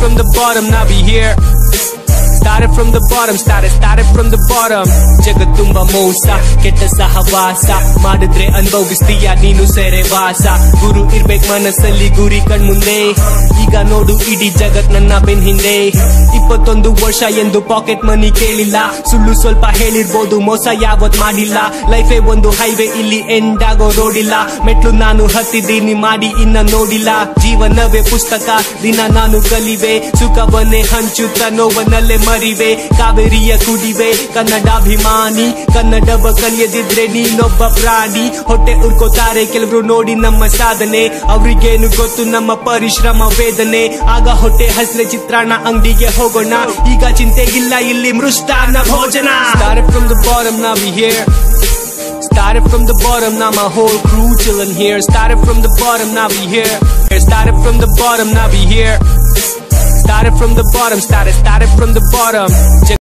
from the bottom, now we here. Started from the bottom, started, started from the bottom ಜಗತ್ ತುಂಬ ಮೋಸ ಕೆಟ್ಟ ಸಹವಾಸ ಮಾಡಿದ್ರೆ ಅನುಭವಿಸ್ತೀಯ ನೀನು ಸೆರೆ ವಾಸ ಗುರು ಇರ್ಬೇಕ್ ಮನಸ್ಸಲ್ಲಿ ಗುರಿ ಕಣ್ಮುಂದೆ ಈಗ ನೋಡು ಇಡೀ ಜಗತ್ ನನ್ನ ಬೆನ್ ಹಿಂದೆ ಇಪ್ಪತ್ತೊಂದು ವರ್ಷ ಎಂದು ಪಾಕೆಟ್ ಮನಿ ಕೇಳಿಲ್ಲ ಸುಳ್ಳು ಸ್ವಲ್ಪ ಹೇಳಿರ್ಬೋದು ಮೋಸ ಯಾವತ್ ಮಾಡಿಲ್ಲ ಲೈಫೇ ಒಂದು ಹೈವೇ ಇಲ್ಲಿ ಎಂಡ್ ಆಗೋ ರೋಡ್ ಇಲ್ಲ ಮೆಟ್ಲು ನಾನು ಹತ್ತಿದ್ದೀನಿ ಮಾಡಿ ಇನ್ನ ನೋಡಿಲ್ಲ ಜೀವನವೇ ಪುಸ್ತಕ ದಿನ ನಾನು ಕಲಿವೆ ಸುಖವನ್ನೇ ಹಂಚುತ್ತ ನೋವನ್ನಲ್ಲೇ ಮರಿವೆ ಕಾವೇರಿಯ ಕುಡಿವೆ ಕನ್ನಡಾಭಿಮಾನಿ ಕನ್ನಡವ ಕಲಿಯದಿದ್ರೆ ನೀನೊಬ್ಬ ಪ್ರಾಣಿ ಹೊಟ್ಟೆ ಉರ್ಕೋತಾರೆ ಕೆಲವರು ನೋಡಿ ನಮ್ಮ ಸಾಧನೆ ಅವ್ರಿಗೇನು ಗೊತ್ತು ನಮ್ಮ ಪರಿಶ್ರಮ ವೇದನೆ ಆಗ ಹೊಟ್ಟೆ ಹಸ್ರೆ ಚಿತ್ರಾನ್ನ ಅಂಗಡಿಗೆ ಹೋಗೋಣ ಈಗ ಚಿಂತೆ ಇಲ್ಲ ಇಲ್ಲಿ ಮೃಷ್ಟಾನ್ನ ಭೋಜನ Started from the bottom, now we here. Started from the bottom, now my whole crew chillin' here. Started from the bottom, now we here. Started from the bottom, now we here. Started from the bottom, started, started from the bottom.